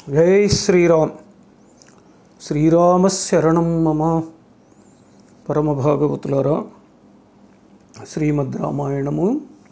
జై శ్రీరామ్ శ్రీరామశరణం మమ పరమభాగవతులారా శ్రీమద్ రామాయణము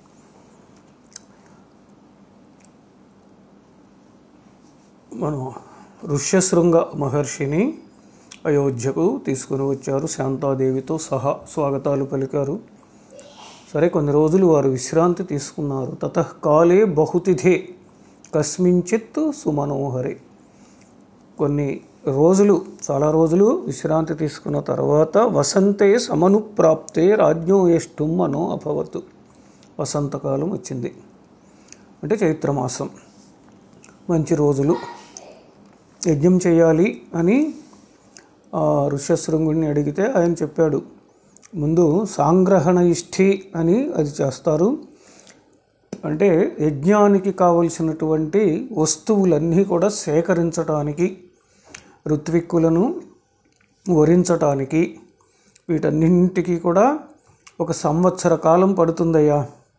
మనం ఋష్యశృంగ మహర్షిని అయోధ్యకు తీసుకుని వచ్చారు శాంతాదేవితో సహా స్వాగతాలు పలికారు సరే కొన్ని రోజులు వారు విశ్రాంతి తీసుకున్నారు తతకాలే బహుతిథే కస్మించిత్ సుమనోహరే కొన్ని రోజులు చాలా రోజులు విశ్రాంతి తీసుకున్న తర్వాత వసంతే సమనుప్రాప్తే రాజ్ఞో ఎష్టుం మనో అభవత్ వసంతకాలం వచ్చింది అంటే చైత్రమాసం మంచి రోజులు యజ్ఞం చేయాలి అని ఆ ఋష్యశృంగుడిని అడిగితే ఆయన చెప్పాడు ముందు సాంగ్రహణ ఇష్ఠి అని అది చేస్తారు అంటే యజ్ఞానికి కావలసినటువంటి వస్తువులన్నీ కూడా సేకరించడానికి ఋత్విక్కులను వరించటానికి వీటన్నింటికి కూడా ఒక సంవత్సర కాలం పడుతుందయ్యా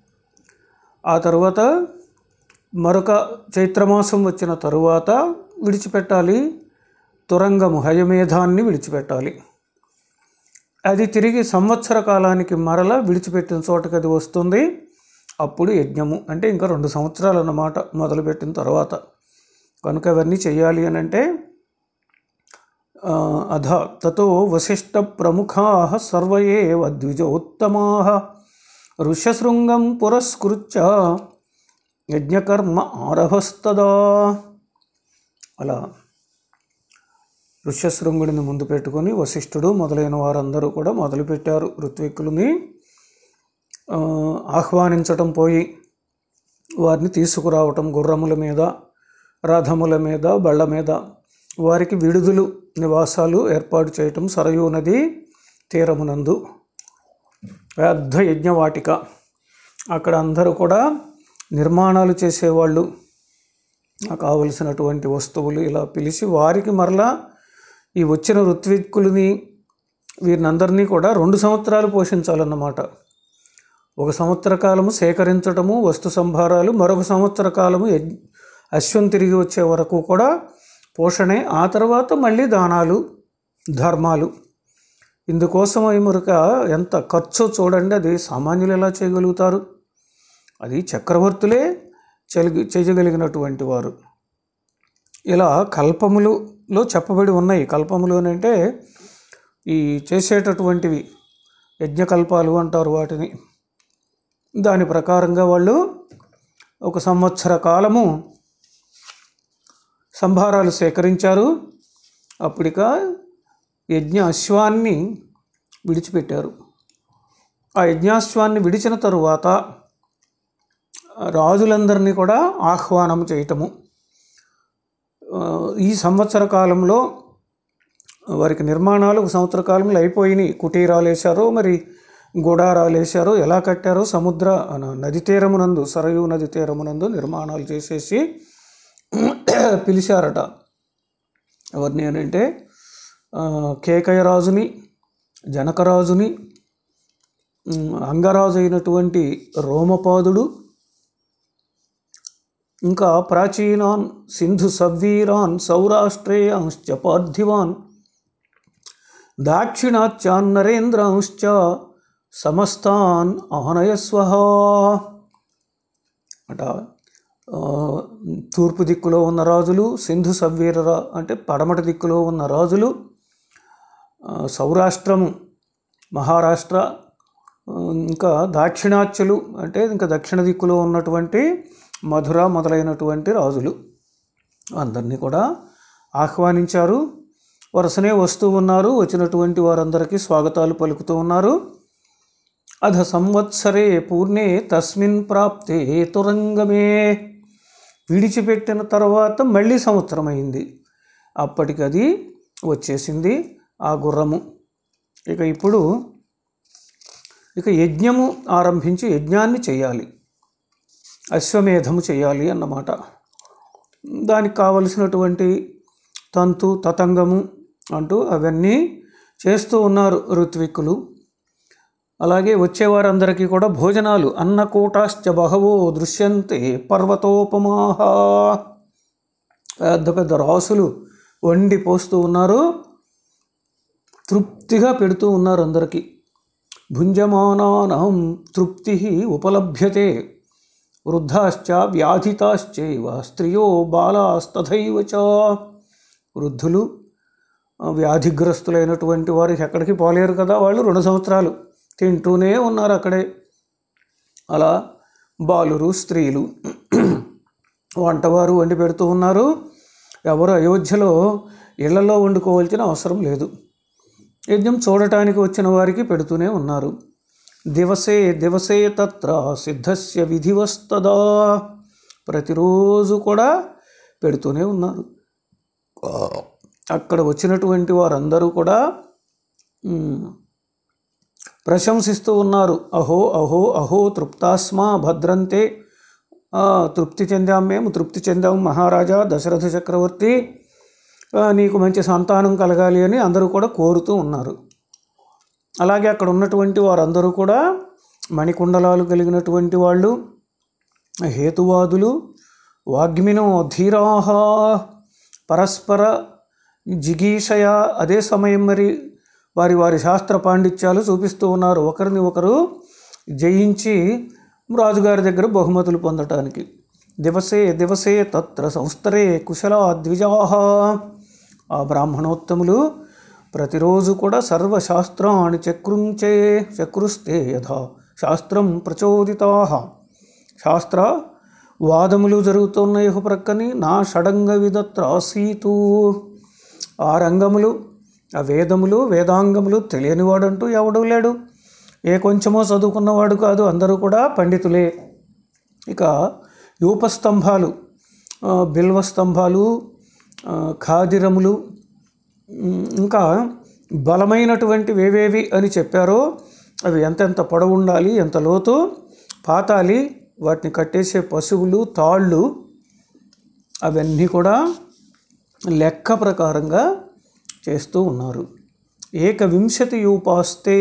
ఆ తర్వాత మరొక చైత్రమాసం వచ్చిన తరువాత విడిచిపెట్టాలి తురంగము హయమేధాన్ని విడిచిపెట్టాలి అది తిరిగి సంవత్సర కాలానికి మరల విడిచిపెట్టిన చోటకి అది వస్తుంది అప్పుడు యజ్ఞము అంటే ఇంకా రెండు సంవత్సరాలు అన్నమాట మొదలుపెట్టిన తర్వాత కనుక అవన్నీ చేయాలి అని అంటే ఆ, అధ తతో వశిష్ట ప్రముఖా సర్వయేవ ద్విజోత్తమా ఋష్యశృంగం పురస్కృత్య యజ్ఞకర్మ ఆరభస్తదా అలా ఋష్యశృంగుడిని ముందు పెట్టుకొని వశిష్ఠుడు మొదలైన వారందరూ కూడా మొదలుపెట్టారు ఋత్విక్కులని ఆ, ఆహ్వానించటం పోయి వారిని తీసుకురావటం గుర్రముల మీద రథముల మీద బళ్ళ మీద వారికి విడుదలు నివాసాలు ఏర్పాటు చేయటం సరయూ నది తీరమునందు పెద్ద యజ్ఞవాటిక అక్కడ అందరూ కూడా నిర్మాణాలు చేసేవాళ్ళు కావలసినటువంటి వస్తువులు ఇలా పిలిచి వారికి మరలా ఈ వచ్చిన ఋత్విక్కులని వీరినందరినీ కూడా రెండు సంవత్సరాలు పోషించాలన్నమాట ఒక సంవత్సర కాలము సేకరించటము వస్తు సంభారాలు మరొక సంవత్సర కాలము యజ్- అశ్వం తిరిగి వచ్చే వరకు కూడా పోషణే ఆ తర్వాత మళ్ళీ దానాలు ధర్మాలు ఇందుకోసం మరొక ఎంత ఖర్చు చూడండి అది సామాన్యులు ఎలా చేయగలుగుతారు అది చక్రవర్తులే చెలిగి చేయగలిగినటువంటి వారు ఇలా కల్పములులో చెప్పబడి ఉన్నాయి కల్పములు అని అంటే ఈ చేసేటటువంటివి యజ్ఞకల్పాలు అంటారు వాటిని దాని ప్రకారంగా వాళ్ళు ఒక సంవత్సర కాలము సంభారాలు సేకరించారు అప్పటిక యజ్ఞ అశ్వాన్ని విడిచిపెట్టారు ఆ యజ్ఞాశ్వాన్ని విడిచిన తరువాత రాజులందరినీ కూడా ఆహ్వానం చేయటము ఆ, ఈ సంవత్సర కాలంలో వారికి నిర్మాణాలు ఒక సంవత్సర కాలంలో అయిపోయినాయి కుటీరాలు వేశారో మరి గుడారాలు వేశారో ఎలా కట్టారో సముద్ర న- నది తీరమునందు సరయూ నది తీరమునందు నిర్మాణాలు చేసేసి పిలిచారట ఎవరిని అని అంటే ఆ, కేకయ రాజుని జనకరాజుని ఉమ్, అంగరాజు అయినటువంటి రోమపాదుడు ఇంకా ప్రాచీనాన్ సింధు సవ్వీరాన్ సౌరాష్ట్రేయాంశ్చ పార్థివాన్ దాక్షిణాత్యాన్ నరేంద్రాంశ్చ సమస్తాన్ ఆనయస్వహ అట ఆ, తూర్పు దిక్కులో ఉన్న రాజులు సింధు సవ్వీర రా- అంటే పడమటి దిక్కులో ఉన్న రాజులు ఆ, సౌరాష్ట్రము మహారాష్ట్ర ఆ, ఇంకా దాక్షిణాత్యులు అంటే ఇంకా దక్షిణ దిక్కులో ఉన్నటువంటి మధుర మొదలైనటువంటి రాజులు అందరినీ కూడా ఆహ్వానించారు వరుసనే వస్తూ ఉన్నారు వచ్చినటువంటి వారందరికీ స్వాగతాలు పలుకుతూ ఉన్నారు అధ సంవత్సరే పూర్ణే తస్మిన్ ప్రాప్తే తురంగమే విడిచిపెట్టిన తర్వాత మళ్ళీ సంవత్సరం అయింది అప్పటికి అది వచ్చేసింది ఆ గుర్రము ఇక ఇప్పుడు ఇక యజ్ఞము ఆరంభించి యజ్ఞాన్ని చేయాలి అశ్వమేధము చేయాలి అన్నమాట దానికి కావలసినటువంటి తంతు తతంగము అంటూ అవన్నీ చేస్తూ ఉన్నారు ఋత్విక్కులు అలాగే వచ్చేవారందరికీ కూడా భోజనాలు అన్నకూటాశ్చ బహవో దృశ్యంతే పర్వతోపమాహ పెద్ద పెద్ద రాసులు వండి పోస్తూ ఉన్నారు తృప్తిగా పెడుతూ ఉన్నారు అందరికీ భుంజమానానం తృప్తి ఉపలభ్యతే వృద్ధాశ్చ వ్యాధితాశ్చైవ స్త్రియో బాలాస్తథైవ చ వృద్ధులు ఆ, వ్యాధిగ్రస్తులైనటువంటి వారికి ఎక్కడికి పోలేరు కదా వాళ్ళు రెండు సంవత్సరాలు తింటూనే ఉన్నారు అక్కడే అలా బాలురు స్త్రీలు వంటవారు వండి పెడుతూ ఉన్నారు ఎవరు అయోధ్యలో ఇళ్లలో వండుకోవాల్సిన అవసరం లేదు యజ్ఞం చూడటానికి వచ్చిన వారికి పెడుతూనే ఉన్నారు దివసే దివసే తత్ర సిద్ధస్య విధివస్తదా ప్రతిరోజు కూడా పెడుతూనే ఉన్నారు అక్కడ వచ్చినటువంటి వారందరూ కూడా మ్, ప్రశంసిస్తూ ఉన్నారు అహో అహో అహో తృప్తాస్మా భద్రంతే ఆ, తృప్తి చెందాం మేము తృప్తి చెందాం మహారాజా దశరథ చక్రవర్తి ఆ, నీకు మంచి సంతానం కలగాలి అని అందరూ కూడా కోరుతూ ఉన్నారు అలాగే అక్కడ ఉన్నటువంటి వారందరూ కూడా మణికుండలాలు కలిగినటువంటి వాళ్ళు హేతువాదులు వాగ్మినో ధీరాహ పరస్పర జిగీషయ అదే సమయం మరి వారి వారి శాస్త్ర పాండిత్యాలు చూపిస్తూ ఉన్నారు ఒకరిని ఒకరు జయించి రాజుగారి దగ్గర బహుమతులు పొందటానికి దివసే దివసే తత్ర సంస్థరే కుశల ద్విజాహ ఆ బ్రాహ్మణోత్తములు ప్రతిరోజు కూడా సర్వశాస్త్రాన్ని చక్రుంచే చక్రుస్తే యథా శాస్త్రం ప్రచోదితా శాస్త్ర వాదములు జరుగుతున్నాయి ఒక ప్రక్కని నా షడంగ విదత్రాసీతు ఆ రంగములు ఆ వేదములు వేదాంగములు తెలియనివాడంటూ ఎవడూ లేడు ఏ కొంచెమో చదువుకున్నవాడు కాదు అందరూ కూడా పండితులే ఇక యూపస్తంభాలు ఆ, బిల్వ స్తంభాలు ఆ, ఖాదిరములు ఉమ్, ఇంకా బలమైనటువంటివి ఏవేవి అని చెప్పారో అవి ఎంతెంత పొడవు ఉండాలి ఎంత లోతు పాతాలి వాటిని కట్టేసే పశువులు తాళ్ళు అవన్నీ కూడా లెక్క ప్రకారంగా చేస్తూ ఉన్నారు ఏకవింశతి యూపాస్తే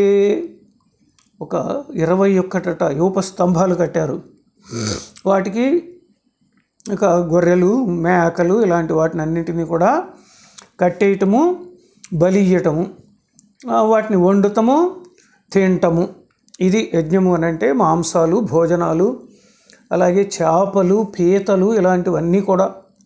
ఒక ఇరవై ఒక్కటట యూప స్తంభాలు కట్టారు వాటికి ఇక గొర్రెలు మేకలు ఇలాంటి వాటిని అన్నింటినీ కూడా కట్టేయటము బలి ఇయ్యటము ఆ, వాటిని వండుతము తింటము ఇది యజ్ఞము అని అంటే మాంసాలు భోజనాలు అలాగే చేపలు పీతలు ఇలాంటివన్నీ కూడా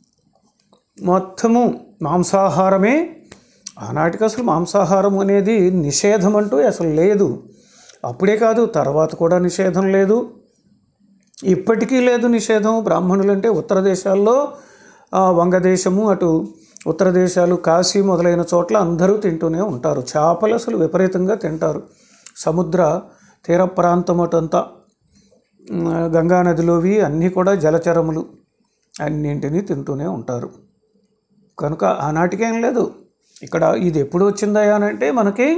మొత్తము మాంసాహారమే ఆనాటికి అసలు మాంసాహారం అనేది నిషేధం అంటూ అసలు లేదు అప్పుడే కాదు తర్వాత కూడా నిషేధం లేదు ఇప్పటికీ లేదు నిషేధం బ్రాహ్మణులు అంటే ఉత్తర దేశాల్లో ఆ, వంగదేశము అటు ఉత్తర దేశాలు కాశీ మొదలైన చోట్ల అందరూ తింటూనే ఉంటారు చేపలు అసలు విపరీతంగా తింటారు సముద్ర తీర ప్రాంతం అటంతా ఉమ్, గంగా నదిలోవి అన్నీ కూడా జలచరములు అన్నింటినీ తింటూనే ఉంటారు కనుక ఆనాటికేం లేదు ఇక్కడ ఇది ఎప్పుడు వచ్చిందా అని అంటే మనకి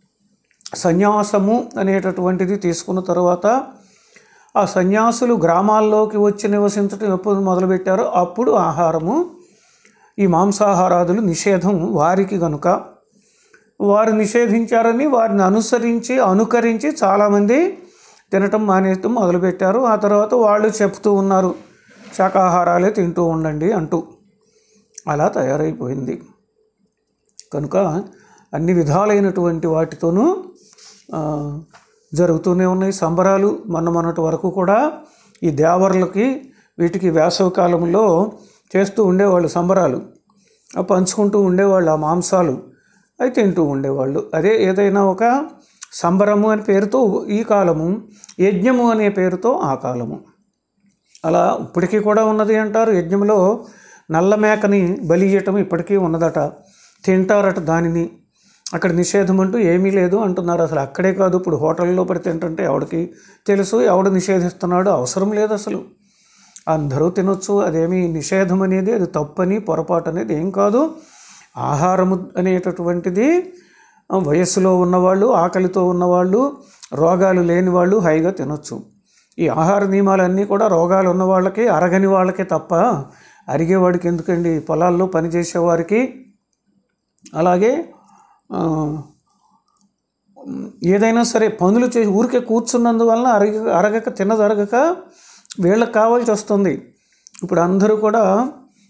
సన్యాసము అనేటటువంటిది తీసుకున్న తర్వాత ఆ సన్యాసులు గ్రామాల్లోకి వచ్చి నివసించడం ఎప్పుడు మొదలుపెట్టారో అప్పుడు ఆహారము ఈ మాంసాహారాదులు నిషేధం వారికి గనుక వారు నిషేధించారని వారిని అనుసరించి అనుకరించి చాలామంది తినటం మానేయటం మొదలుపెట్టారు ఆ తర్వాత వాళ్ళు చెప్తూ ఉన్నారు శాకాహారాలే తింటూ ఉండండి అంటూ అలా తయారైపోయింది కనుక అన్ని విధాలైనటువంటి వాటితోనూ ఆ, జరుగుతూనే ఉన్నాయి సంబరాలు మొన్న మొన్నటి వరకు కూడా ఈ దేవర్లకి వీటికి వేసవి కాలంలో చేస్తూ ఉండేవాళ్ళు సంబరాలు ఆ పంచుకుంటూ ఉండేవాళ్ళు ఆ మాంసాలు అవి తింటూ ఉండేవాళ్ళు అదే ఏదైనా ఒక సంబరము అనే పేరుతో ఈ కాలము యజ్ఞము అనే పేరుతో ఆ కాలము అలా ఇప్పటికీ కూడా ఉన్నది అంటారు యజ్ఞంలో నల్ల మేకని బలి ఇయ్యటం ఇప్పటికీ ఉన్నదట తింటారట దానిని అక్కడ నిషేధం అంటూ ఏమీ లేదు అంటున్నారు అసలు అక్కడే కాదు ఇప్పుడు హోటల్లో పడి తింటుంటే ఎవడికి తెలుసు ఎవడు నిషేధిస్తున్నాడు అవసరం లేదు అసలు అందరూ తినొచ్చు అదేమీ నిషేధం అనేది అది తప్పని పొరపాటు అనేది ఏం కాదు ఆహారము అనేటటువంటిది ఆ, వయస్సులో ఉన్నవాళ్ళు ఆకలితో ఉన్నవాళ్ళు రోగాలు లేని వాళ్ళు హాయిగా తినొచ్చు ఈ ఆహార నియమాలన్నీ కూడా రోగాలు ఉన్న వాళ్ళకి అరగని వాళ్ళకే తప్ప అరిగేవాడికి ఎందుకండి పొలాల్లో పనిచేసేవారికి అలాగే ఆ, ఏదైనా సరే పనులు చేసి ఊరికే కూర్చున్నందువలన అరగ అరగక తినదరగక వీళ్ళకి కావాల్సి వస్తుంది ఇప్పుడు అందరూ కూడా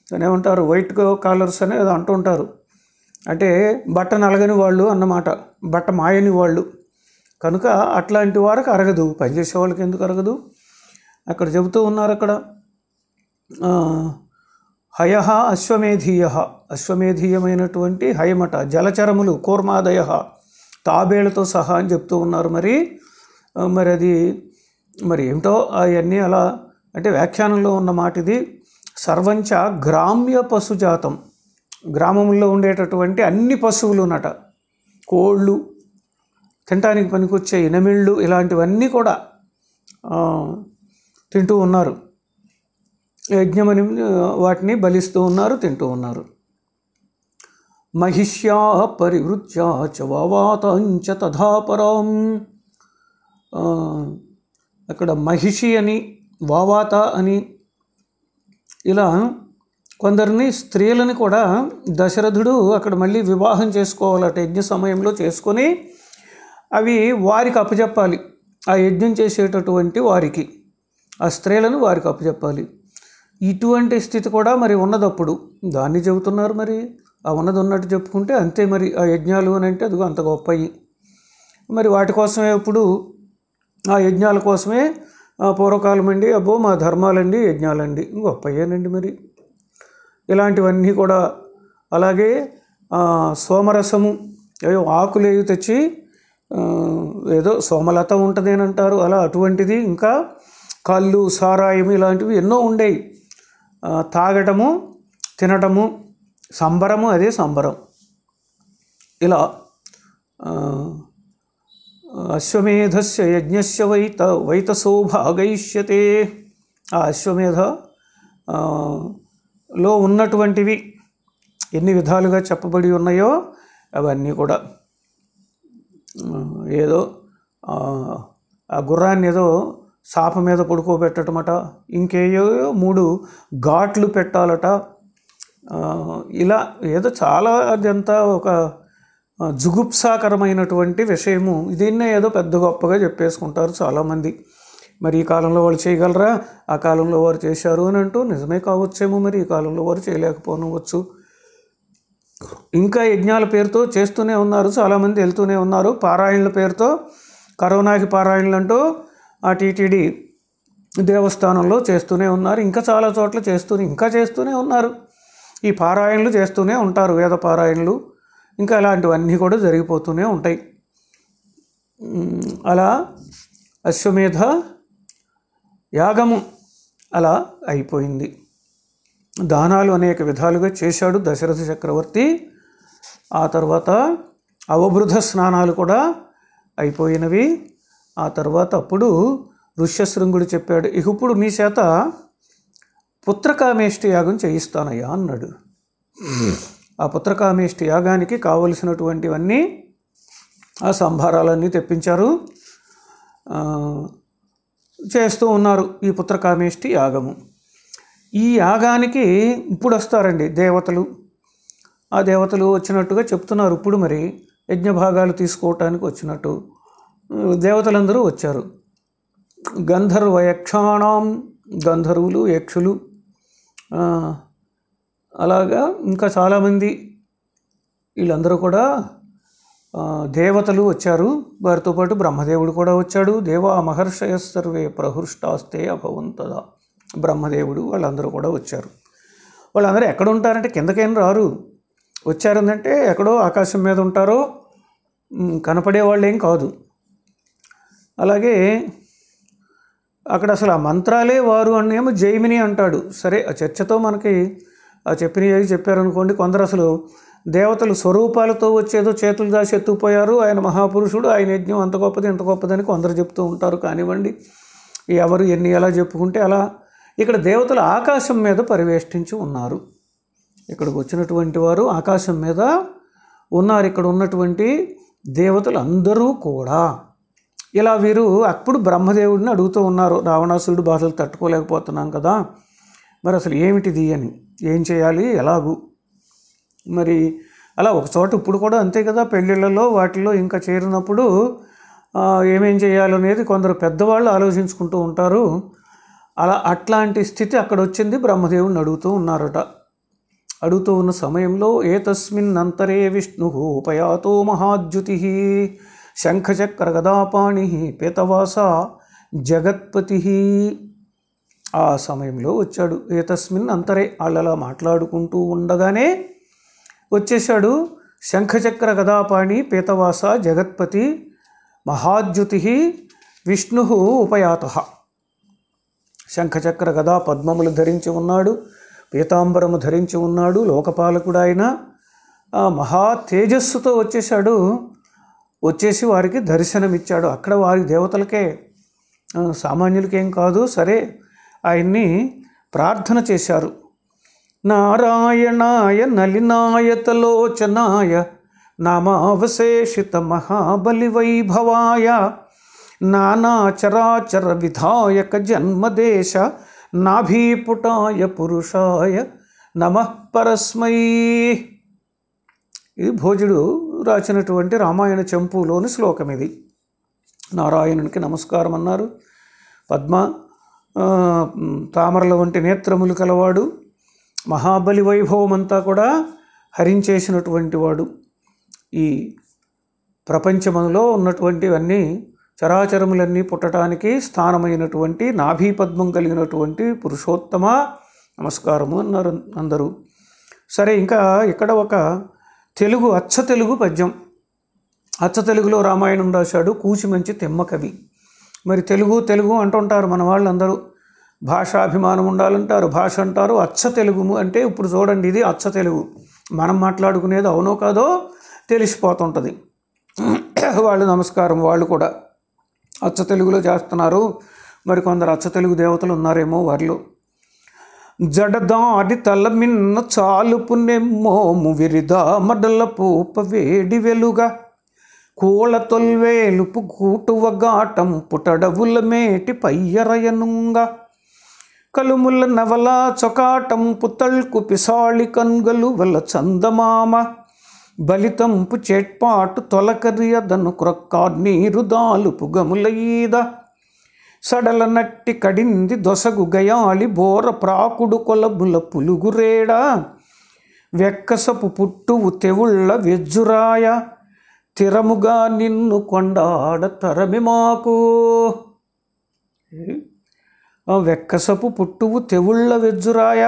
దాన్ని ఏమంటారు వైట్ కాలర్స్ అని ఏదో అంటుంటారు అంటే బట్ట నలగని వాళ్ళు అన్నమాట బట్ట మాయని వాళ్ళు కనుక అట్లాంటి వారికి అరగదు పనిచేసే వాళ్ళకి ఎందుకు అరగదు అక్కడ చెబుతూ ఉన్నారు అక్కడ ఆ, హయ అశ్వమేధీయ అశ్వమేధీయమైనటువంటి హయమట జలచరములు కూర్మాదయ తాబేళ్లతో సహా అని చెప్తూ ఉన్నారు మరి ఆ, మరి అది మరి ఏమిటో అవన్నీ అలా అంటే వ్యాఖ్యానంలో ఉన్న మాట ఇది సర్వంచ గ్రామ్య పశుజాతం గ్రామంలో ఉండేటటువంటి అన్ని పశువులునట కోళ్ళు తినటానికి పనికొచ్చే ఇనమిళ్ళు ఇలాంటివన్నీ కూడా ఆ, తింటూ ఉన్నారు యజ్ఞమని వాటిని బలిస్తూ ఉన్నారు తింటూ ఉన్నారు మహిష్యా పరివృత్య చ వావాతాంచ తథాపరాం ఆ, అక్కడ మహిషి అని వావాత అని ఇలా కొందరిని స్త్రీలని కూడా దశరథుడు అక్కడ మళ్ళీ వివాహం చేసుకోవాలట యజ్ఞ సమయంలో చేసుకొని అవి వారికి అప్పచెప్పాలి ఆ యజ్ఞం చేసేటటువంటి వారికి ఆ స్త్రీలను వారికి అప్పచెప్పాలి ఇటువంటి స్థితి కూడా మరి ఉన్నదప్పుడు దాన్ని చెబుతున్నారు మరి ఆ ఉన్నది ఉన్నట్టు చెప్పుకుంటే అంతే మరి ఆ యజ్ఞాలు అని అంటే అదిగో అంత గొప్పయి మరి వాటి కోసమే ఇప్పుడు ఆ యజ్ఞాల కోసమే ఆ పూర్వకాలం అండి అబ్బో మా ధర్మాలండి యజ్ఞాలండి గొప్పయ్యానండి మరి ఇలాంటివన్నీ కూడా అలాగే ఆ, సోమరసము ఏవో ఆకులు ఏవి తెచ్చి ఆ, ఏదో సోమలత ఉంటుంది అని అంటారు అలా అటువంటిది ఇంకా కళ్ళు సారాయం ఇలాంటివి ఎన్నో ఉండేవి ఆ, తాగటము తినటము సంబరము అదే సంబరం ఇలా ఆ, అశ్వమేధస్య యజ్ఞస్య వైత వైతసో భాగయిష్యతే ఆ అశ్వమేధ ఆ, లో ఉన్నటువంటివి ఎన్ని విధాలుగా చెప్పబడి ఉన్నాయో అవన్నీ కూడా ఆ, ఏదో ఆ, ఆ గుర్రాన్ని ఏదో సాప మీద పడుకోబెట్టటమట ఇంకేయో మూడు ఘాట్లు పెట్టాలట ఆ, ఇలా ఏదో చాలా అదంతా ఒక ఆ, జుగుప్సాకరమైనటువంటి విషయము దీన్నే ఏదో పెద్ద గొప్పగా చెప్పేసుకుంటారు చాలామంది మరి ఈ కాలంలో వాళ్ళు చేయగలరా ఆ కాలంలో వారు చేశారు అని అంటూ నిజమే కావచ్చేమో మరి ఈ కాలంలో వారు చేయలేకపోనవచ్చు ఇంకా యజ్ఞాల పేరుతో చేస్తూనే ఉన్నారు చాలామంది వెళ్తూనే ఉన్నారు పారాయణల పేరుతో కరోనాకి పారాయణలు అంటూ ఆ టీటీడీ దేవస్థానంలో చేస్తూనే ఉన్నారు ఇంకా చాలా చోట్ల చేస్తూనే ఇంకా చేస్తూనే ఉన్నారు ఈ పారాయణలు చేస్తూనే ఉంటారు వేద పారాయణలు ఇంకా ఇలాంటివన్నీ కూడా జరిగిపోతూనే ఉంటాయి ఉమ్, అలా అశ్వమేధ యాగము అలా అయిపోయింది దానాలు అనేక విధాలుగా చేశాడు దశరథ చక్రవర్తి ఆ తర్వాత అవబృధ స్నానాలు కూడా అయిపోయినవి ఆ తర్వాత అప్పుడు ఋష్యశృంగుడు చెప్పాడు ఇక ఇప్పుడు మీ చేత పుత్రకామేష్టి యాగం చేయిస్తానయ్యా అన్నాడు ఆ పుత్రకామేష్టి యాగానికి కావలసినటువంటివన్నీ ఆ సంభారాలన్నీ తెప్పించారు ఆ, చేస్తూ ఉన్నారు ఈ పుత్రకామేష్టి యాగము ఈ యాగానికి ఇప్పుడు వస్తారండి దేవతలు ఆ దేవతలు వచ్చినట్టుగా చెప్తున్నారు ఇప్పుడు మరి యజ్ఞభాగాలు తీసుకోవటానికి వచ్చినట్టు ఉమ్, దేవతలందరూ వచ్చారు గంధర్వ యక్షాణం గంధర్వులు యక్షులు ఆ, అలాగా ఇంకా చాలామంది వీళ్ళందరూ కూడా ఆ, దేవతలు వచ్చారు వారితో పాటు బ్రహ్మదేవుడు కూడా వచ్చాడు దేవా మహర్షయ సర్వే ప్రహృష్టాస్తే అభవంతదా బ్రహ్మదేవుడు వాళ్ళందరూ కూడా వచ్చారు వాళ్ళందరూ ఎక్కడ ఉంటారంటే కిందకేం రారు వచ్చారంటే ఎక్కడో ఆకాశం మీద ఉంటారో ఉమ్, కనపడే వాళ్ళేం కాదు అలాగే అక్కడ అసలు ఆ మంత్రాలే వారు అనేమో జైమిని అంటాడు సరే ఆ చర్చతో మనకి ఆ చెప్పినవి చెప్పారనుకోండి కొందరు అసలు దేవతలు స్వరూపాలతో వచ్చేదో చేతులు దాచి ఎత్తుకుపోయారు ఆయన మహాపురుషుడు ఆయన యజ్ఞం అంత గొప్పది ఎంత గొప్పదని కొందరు చెప్తూ ఉంటారు కానివ్వండి ఎవరు ఎన్ని ఎలా చెప్పుకుంటే అలా ఇక్కడ దేవతలు ఆకాశం మీద పరివేష్టించి ఉన్నారు ఇక్కడికి వచ్చినటువంటి వారు ఆకాశం మీద ఉన్నారు ఇక్కడ ఉన్నటువంటి దేవతలు అందరూ కూడా ఇలా వీరు అప్పుడు బ్రహ్మదేవుడిని అడుగుతూ ఉన్నారు రావణాసురుడు బాధలు తట్టుకోలేకపోతున్నాం కదా మరి అసలు ఏమిటిది అని ఏం చేయాలి ఎలాగూ మరి అలా ఒక చోట ఇప్పుడు కూడా అంతే కదా పెళ్ళిళ్ళలో వాటిల్లో ఇంకా చేరినప్పుడు ఆ, ఏమేం చేయాలనేది కొందరు పెద్దవాళ్ళు ఆలోచించుకుంటూ ఉంటారు అలా అట్లాంటి స్థితి అక్కడ వచ్చింది బ్రహ్మదేవుడిని అడుగుతూ ఉన్నారట అడుగుతూ ఉన్న సమయంలో ఏతస్మిన్ అంతరే విష్ణు ఉపయాతో మహాద్యుతి శంఖచక్ర గదాపాణి పీతవాస జగత్పతి ఆ సమయంలో వచ్చాడు ఏతస్మిన్ అంతరే వాళ్ళలా మాట్లాడుకుంటూ ఉండగానే వచ్చేశాడు శంఖచక్ర గదాపాణి పీతవాస జగత్పతి మహాద్యుతి విష్ణు ఉపయాత శంఖచక్ర గదా పద్మములు ధరించి ఉన్నాడు పీతాంబరము ధరించి ఉన్నాడు లోకపాలకుడు ఆయన ఆ మహా తేజస్సుతో వచ్చేసాడు వచ్చేసి వారికి దర్శనమిచ్చాడు అక్కడ వారి దేవతలకే ఆ, సామాన్యులకేం కాదు సరే ఆయన్ని ప్రార్థన చేశారు నారాయణాయ నలినాయతలోచనాయ నామావశేషిత మహాబలి వైభవాయ నానాచరాచర విధాయక జన్మదేశ నాభీపుటాయ పురుషాయ నమ పరస్మై ఇది భోజుడు రాసినటువంటి రామాయణ చెంపులోని శ్లోకం ఇది నారాయణునికి నమస్కారం అన్నారు పద్మ ఆ, తామరల వంటి నేత్రములు కలవాడు మహాబలి వైభవం అంతా కూడా హరించేసినటువంటి వాడు ఈ ప్రపంచంలో ఉన్నటువంటివన్నీ చరాచరములన్నీ పుట్టడానికి స్థానమైనటువంటి నాభీపద్మం కలిగినటువంటి పురుషోత్తమ నమస్కారము అన్నారు అందరూ సరే ఇంకా ఇక్కడ ఒక తెలుగు అచ్చ తెలుగు పద్యం అచ్చ తెలుగులో రామాయణం రాశాడు కూచిమంచి తెమ్మ కవి మరి తెలుగు తెలుగు అంటుంటారు మన వాళ్ళందరూ భాషాభిమానం ఉండాలంటారు భాష అంటారు అచ్చ తెలుగు అంటే ఇప్పుడు చూడండి ఇది అచ్చ తెలుగు మనం మాట్లాడుకునేది అవునో కాదో తెలిసిపోతుంటుంది వాళ్ళు నమస్కారం వాళ్ళు కూడా అచ్చ తెలుగులో చేస్తున్నారు మరి కొందరు అచ్చ తెలుగు దేవతలు ఉన్నారేమో వారిలో జడదాడి తల మిన్న చాలుపు నెమ్మోము విరిదా మడల పూప వేడి వెలుగా కూళ తొల్వేలుపు కూటువ గాటం పుటడవుల మేటి పయ్యరయనుంగా కలుముల నవల చొకాటం పుతళ్కు పిసాళి కన్గలు వల చందమామ బలితంపు చేట్పాటు తొలకరియదను క్రొక్కార్ నీరు దాలుపు గములయీద సడల నట్టి కడింది దొసగు గయాలి బోర ప్రాకుడు కొలబుల పులుగురేడ వెక్కసపు పుట్టువు తెవుళ్ళ వెజ్జురాయ తిరముగా నిన్ను కొండాడ తరమి మాకు ఆ వెక్కసపు పుట్టువు తెవుళ్ళ వెజ్జురాయ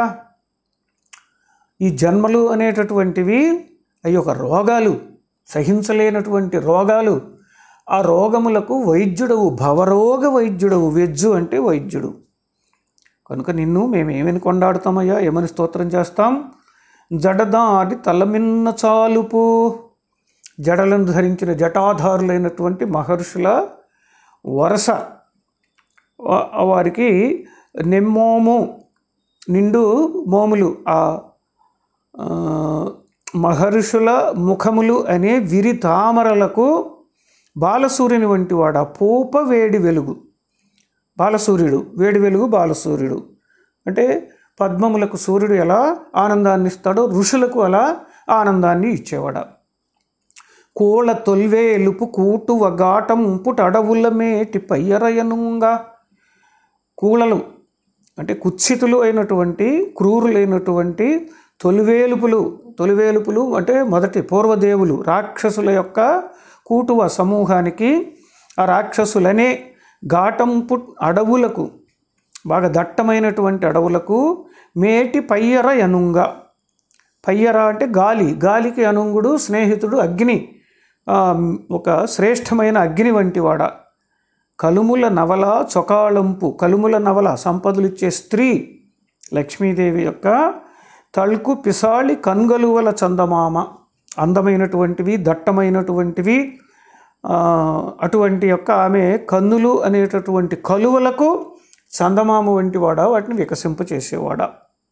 ఈ జన్మలు అనేటటువంటివి అవి ఒక రోగాలు సహించలేనటువంటి రోగాలు ఆ రోగములకు వైద్యుడవు భవరోగ వైద్యుడవు వెజ్జు అంటే వైద్యుడు కనుక నిన్ను మేము ఏమని కొండాడుతామయ్యా ఏమని స్తోత్రం చేస్తాం జడదాడి తలమిన్న చాలుపు జడలను ధరించిన జటాధారులైనటువంటి మహర్షుల వరస వా- వారికి నెమ్మోము నిండు మోములు ఆ ఆ, మహర్షుల ముఖములు అనే విరి తామరలకు బాలసూర్యుని వంటి వాడు ఆ పూప వేడి వెలుగు బాలసూర్యుడు వేడి వెలుగు బాలసూర్యుడు అంటే పద్మములకు సూర్యుడు ఎలా ఆనందాన్ని ఇస్తాడో ఋషులకు అలా ఆనందాన్ని ఇచ్చేవాడు కోళ తొల్వేలుపు కూటు వగాటం పుటడవుల మేటి పయ్యరయనుంగా కూళలు అంటే కుత్సితులు అయినటువంటి క్రూరులైనటువంటి తొలివేలుపులు తొలివేలుపులు అంటే మొదటి పూర్వదేవులు రాక్షసుల యొక్క కూటువ సమూహానికి ఆ రాక్షసులనే ఘాటంపు అడవులకు బాగా దట్టమైనటువంటి అడవులకు మేటి పయ్యర యనుంగ పయ్యర అంటే గాలి గాలికి అనుంగుడు స్నేహితుడు అగ్ని ఆ, ఒక శ్రేష్టమైన అగ్ని వంటివాడ కలుముల నవల చొకాళంపు కలుముల నవల సంపదలిచ్చే స్త్రీ లక్ష్మీదేవి యొక్క తళుకు పిసాళి కన్గలువల చందమామ అందమైనటువంటివి దట్టమైనటువంటివి ఆ, అటువంటి యొక్క ఆమె కన్నులు అనేటటువంటి కలువలకు చందమామ వంటి వాడ వాటిని వికసింప చేసేవాడా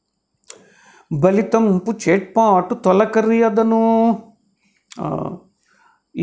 బలితంపు చేట్పాటు తొలకర్యదను ఆ, ఈ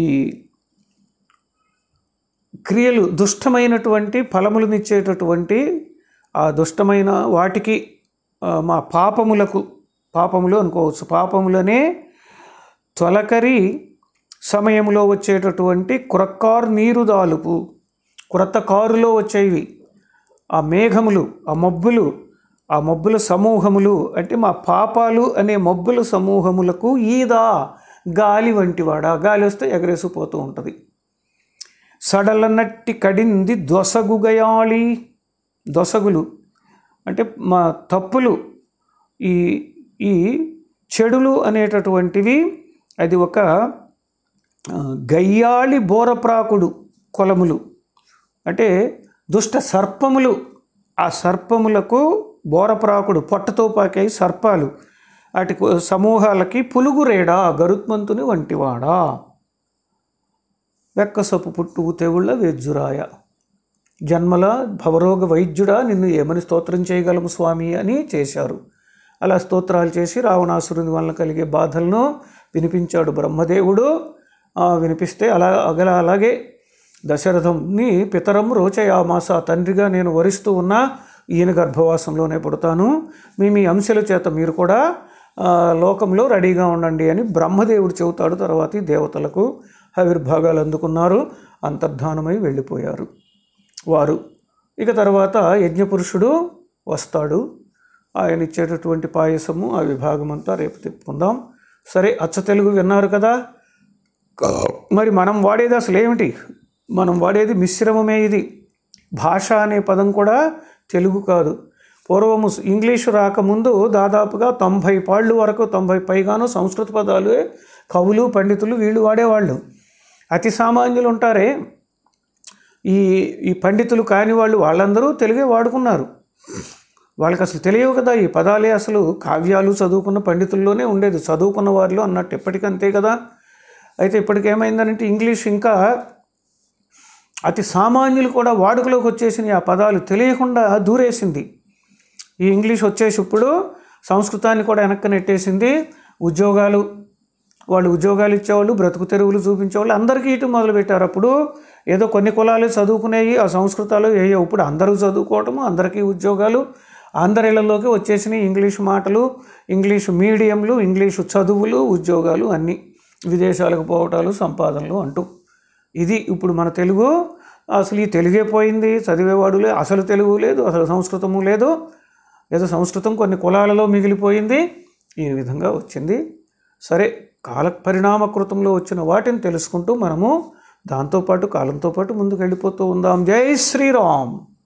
క్రియలు దుష్టమైనటువంటి ఫలములనిచ్చేటటువంటి ఆ దుష్టమైన వాటికి ఆ, మా పాపములకు పాపములు అనుకోవచ్చు పాపములనే తొలకరి సమయంలో వచ్చేటటువంటి కురక్కారు నీరు దాలుపు క్రొత్త కారులో వచ్చేవి ఆ మేఘములు ఆ మబ్బులు ఆ మబ్బుల సమూహములు అంటే మా పాపాలు అనే మబ్బుల సమూహములకు ఈదా గాలి వంటివాడా గాలి వస్తే ఎగరేసిపోతూ ఉంటుంది సడలనట్టి కడింది దొసగుగయాళి దొసగులు అంటే మా తప్పులు ఈ ఈ చెడులు అనేటటువంటివి అది ఒక ఆ, గయ్యాళి బోరప్రాకుడు కొలములు అంటే దుష్ట సర్పములు ఆ సర్పములకు బోరప్రాకుడు పొట్టతో పాకే సర్పాలు వాటి కు- సమూహాలకి పులుగురేడా గరుత్మంతుని వంటివాడా వెక్కసపు పుట్టువు తెవుళ్ళ వేజ్జురాయ జన్మల భవరోగ వైద్యుడా నిన్ను ఏమని స్తోత్రం చేయగలము స్వామి అని చేశారు అలా స్తోత్రాలు చేసి రావణాసురుని వలన కలిగే బాధలను వినిపించాడు బ్రహ్మదేవుడు ఆ, వినిపిస్తే అలా అగల అలాగే దశరథంని పితరం రోచయామాస తండ్రిగా నేను వరిస్తూ ఉన్నా ఈయన గర్భవాసంలోనే పుడతాను మీ మీ అంశల చేత మీరు కూడా ఆ, లోకంలో రెడీగా ఉండండి అని బ్రహ్మదేవుడు చెబుతాడు తర్వాత ఈ దేవతలకు ఆవిర్భాగాలు అందుకున్నారు అంతర్ధానమై వెళ్ళిపోయారు వారు ఇక తర్వాత యజ్ఞపురుషుడు వస్తాడు ఆయన ఇచ్చేటటువంటి పాయసము ఆ విభాగం అంతా రేపు తిప్పుకుందాం సరే అచ్చ తెలుగు విన్నారు కదా మరి మనం వాడేది అసలు ఏమిటి మనం వాడేది మిశ్రమమే ఇది భాష అనే పదం కూడా తెలుగు కాదు పూర్వము ఇంగ్లీషు రాకముందు దాదాపుగా తొంభై పాళ్ళు వరకు తొంభై పైగాను సంస్కృత పదాలు కవులు పండితులు వీళ్ళు వాడేవాళ్ళు అతి సామాన్యులు ఉంటారే ఈ ఈ పండితులు కాని వాళ్ళు వాళ్ళందరూ తెలుగే వాడుకున్నారు వాళ్ళకి అసలు తెలియవు కదా ఈ పదాలే అసలు కావ్యాలు చదువుకున్న పండితుల్లోనే ఉండేది చదువుకున్న వారిలో అన్నట్టు ఎప్పటికంతే కదా అయితే ఇప్పటికేమైందంటే ఇంగ్లీష్ ఇంకా అతి సామాన్యులు కూడా వాడుకలోకి వచ్చేసిన ఆ పదాలు తెలియకుండా దూరేసింది ఈ ఇంగ్లీష్ వచ్చేసి ఇప్పుడు సంస్కృతాన్ని కూడా వెనక్కి నెట్టేసింది ఉద్యోగాలు వాళ్ళు ఉద్యోగాలు ఇచ్చేవాళ్ళు బ్రతుకు తెరువులు చూపించేవాళ్ళు అందరికీ ఇటు మొదలుపెట్టారు అప్పుడు ఏదో కొన్ని కులాలు చదువుకునేవి ఆ సంస్కృతాలు ఏయో ఇప్పుడు అందరూ చదువుకోవటము అందరికీ ఉద్యోగాలు అందరి ఇళ్లలోకి వచ్చేసినాయి ఇంగ్లీష్ మాటలు ఇంగ్లీషు మీడియంలు ఇంగ్లీషు చదువులు ఉద్యోగాలు అన్నీ విదేశాలకు పోవటాలు సంపాదనలు అంటూ ఇది ఇప్పుడు మన తెలుగు అసలు ఈ తెలుగే పోయింది చదివేవాడు లేదు అసలు తెలుగు లేదు అసలు సంస్కృతము లేదు ఏదో సంస్కృతం కొన్ని కులాలలో మిగిలిపోయింది ఈ విధంగా వచ్చింది సరే కాల పరిణామకృతంలో వచ్చిన వాటిని తెలుసుకుంటూ మనము దాంతోపాటు కాలంతో పాటు ముందుకు వెళ్ళిపోతూ ఉందాం జై శ్రీరామ్